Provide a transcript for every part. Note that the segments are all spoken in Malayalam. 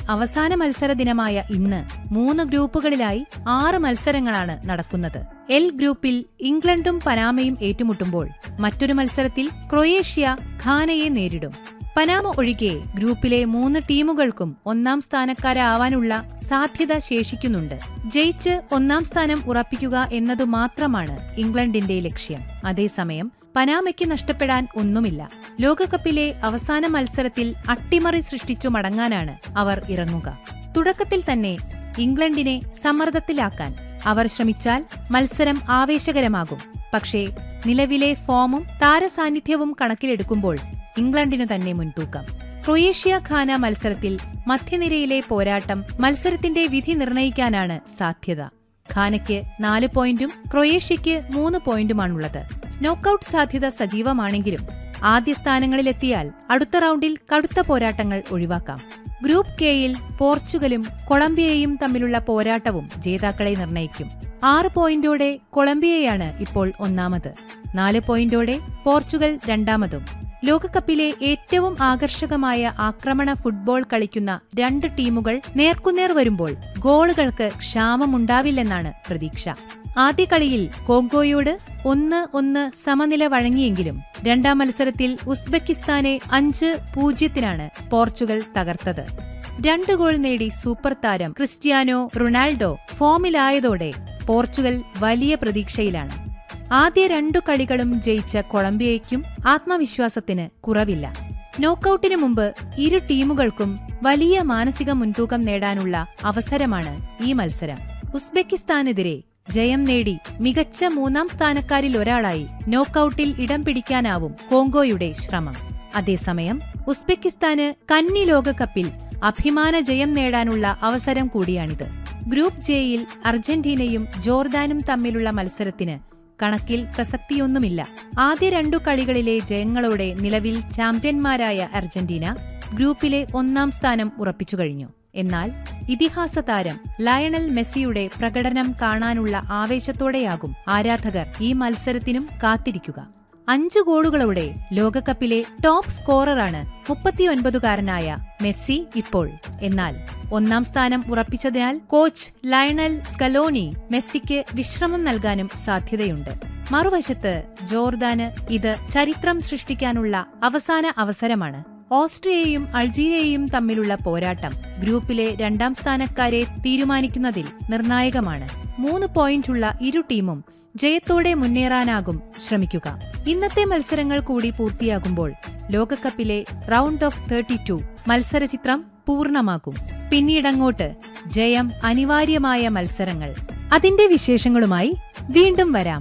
അവസാന മത്സര ദിനമായ ഇന്ന് മൂന്ന് ഗ്രൂപ്പുകളിലായി ആറ് മത്സരങ്ങളാണ് നടക്കുന്നത് എൽ ഗ്രൂപ്പിൽ ഇംഗ്ലണ്ടും പനാമയും ഏറ്റുമുട്ടുമ്പോൾ മറ്റൊരു മത്സരത്തിൽ ക്രൊയേഷ്യ ഘാനയെ നേരിടും പനാമ ഒഴികെ ഗ്രൂപ്പിലെ മൂന്ന് ടീമുകൾക്കും ഒന്നാം സ്ഥാനക്കാരാവാനുള്ള സാധ്യത ശേഷിക്കുന്നുണ്ട് ജയിച്ച് ഒന്നാം സ്ഥാനം ഉറപ്പിക്കുക എന്നതു മാത്രമാണ് ഇംഗ്ലണ്ടിന്റെ ലക്ഷ്യം അതേസമയം പനാമയ്ക്ക് നഷ്ടപ്പെടാൻ ഒന്നുമില്ല ലോകകപ്പിലെ അവസാന മത്സരത്തിൽ അട്ടിമറി സൃഷ്ടിച്ചു മടങ്ങാനാണ് അവർ ഇറങ്ങുക തുടക്കത്തിൽ തന്നെ ഇംഗ്ലണ്ടിനെ സമ്മർദ്ദത്തിലാക്കാൻ അവർ ശ്രമിച്ചാൽ മത്സരം ആവേശകരമാകും പക്ഷേ നിലവിലെ ഫോമും താരസാന്നിധ്യവും കണക്കിലെടുക്കുമ്പോൾ ഇംഗ്ലണ്ടിനു തന്നെ മുൻതൂക്കം ക്രൊയേഷ്യ ഖാന മത്സരത്തിൽ മധ്യനിരയിലെ പോരാട്ടം മത്സരത്തിന്റെ വിധി നിർണയിക്കാനാണ് സാധ്യത ഖാനയ്ക്ക് നാല് പോയിന്റും ക്രൊയേഷ്യയ്ക്ക് മൂന്ന് പോയിന്റുമാണുള്ളത് നോക്കൌട്ട് സാധ്യത സജീവമാണെങ്കിലും ആദ്യ സ്ഥാനങ്ങളിലെത്തിയാൽ അടുത്ത റൗണ്ടിൽ കടുത്ത പോരാട്ടങ്ങൾ ഒഴിവാക്കാം ഗ്രൂപ്പ് കെയിൽ പോർച്ചുഗലും കൊളംബിയയും തമ്മിലുള്ള പോരാട്ടവും ജേതാക്കളെ നിർണയിക്കും ആറ് പോയിന്റോടെ കൊളംബിയയാണ് ഇപ്പോൾ ഒന്നാമത് നാല് പോയിന്റോടെ പോർച്ചുഗൽ രണ്ടാമതും ലോകകപ്പിലെ ഏറ്റവും ആകർഷകമായ ആക്രമണ ഫുട്ബോൾ കളിക്കുന്ന രണ്ട് ടീമുകൾ നേർക്കുനേർ വരുമ്പോൾ ഗോളുകൾക്ക് ക്ഷാമമുണ്ടാവില്ലെന്നാണ് പ്രതീക്ഷ ആദ്യ കളിയിൽ കോങ്കോയോട് ഒന്ന് ഒന്ന് സമനില വഴങ്ങിയെങ്കിലും രണ്ടാം മത്സരത്തിൽ ഉസ്ബെക്കിസ്ഥാനെ അഞ്ച് പൂജ്യത്തിനാണ് പോർച്ചുഗൽ തകർത്തത് രണ്ട് ഗോൾ നേടി സൂപ്പർ താരം ക്രിസ്ത്യാനോ റൊണാൾഡോ ഫോമിലായതോടെ പോർച്ചുഗൽ വലിയ പ്രതീക്ഷയിലാണ് ആദ്യ രണ്ടു കളികളും ജയിച്ച കൊളംബിയയ്ക്കും ആത്മവിശ്വാസത്തിന് കുറവില്ല നോക്കൌട്ടിനു മുമ്പ് ഇരു ടീമുകൾക്കും വലിയ മാനസിക മുൻതൂക്കം നേടാനുള്ള അവസരമാണ് ഈ മത്സരം ഉസ്ബെക്കിസ്ഥാനെതിരെ ജയം നേടി മികച്ച മൂന്നാം സ്ഥാനക്കാരിൽ ഒരാളായി നോക്കൌട്ടിൽ ഇടം പിടിക്കാനാവും കോങ്കോയുടെ ശ്രമം അതേസമയം ഉസ്ബെക്കിസ്ഥാന് കന്നി ലോകകപ്പിൽ അഭിമാന ജയം നേടാനുള്ള അവസരം കൂടിയാണിത് ഗ്രൂപ്പ് ജെയിൽ അർജന്റീനയും ജോർദാനും തമ്മിലുള്ള മത്സരത്തിന് കണക്കിൽ പ്രസക്തിയൊന്നുമില്ല ആദ്യ രണ്ടു കളികളിലെ ജയങ്ങളോടെ നിലവിൽ ചാമ്പ്യന്മാരായ അർജന്റീന ഗ്രൂപ്പിലെ ഒന്നാം സ്ഥാനം ഉറപ്പിച്ചു കഴിഞ്ഞു എന്നാൽ ഇതിഹാസ താരം ലയണൽ മെസ്സിയുടെ പ്രകടനം കാണാനുള്ള ആവേശത്തോടെയാകും ആരാധകർ ഈ മത്സരത്തിനും കാത്തിരിക്കുക അഞ്ചു ഗോളുകളോടെ ലോകകപ്പിലെ ടോപ്പ് സ്കോററാണ് മുപ്പത്തിയൊൻപതുകാരനായ മെസ്സി ഇപ്പോൾ എന്നാൽ ഒന്നാം സ്ഥാനം ഉറപ്പിച്ചതിനാൽ കോച്ച് ലയണൽ സ്കലോനി മെസ്സിക്ക് വിശ്രമം നൽകാനും സാധ്യതയുണ്ട് മറുവശത്ത് ജോർദാന് ഇത് ചരിത്രം സൃഷ്ടിക്കാനുള്ള അവസാന അവസരമാണ് ഓസ്ട്രിയയും അൾജീരിയയും തമ്മിലുള്ള പോരാട്ടം ഗ്രൂപ്പിലെ രണ്ടാം സ്ഥാനക്കാരെ തീരുമാനിക്കുന്നതിൽ നിർണായകമാണ് മൂന്ന് പോയിന്റുള്ള ഇരു ടീമും ജയത്തോടെ മുന്നേറാനാകും ശ്രമിക്കുക ഇന്നത്തെ മത്സരങ്ങൾ കൂടി പൂർത്തിയാകുമ്പോൾ ലോകകപ്പിലെ റൗണ്ട് ഓഫ് തേർട്ടി ടു മത്സരചിത്രം പൂർണ്ണമാകും പിന്നീടങ്ങോട്ട് ജയം അനിവാര്യമായ മത്സരങ്ങൾ അതിന്റെ വിശേഷങ്ങളുമായി വീണ്ടും വരാം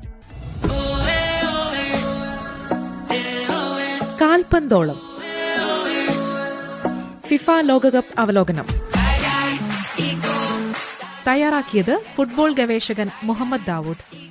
കാൽപന്തോളം ഫിഫ ലോകകപ്പ് അവലോകനം തയ്യാറാക്കിയത് ഫുട്ബോൾ ഗവേഷകൻ മുഹമ്മദ് ദാവൂദ്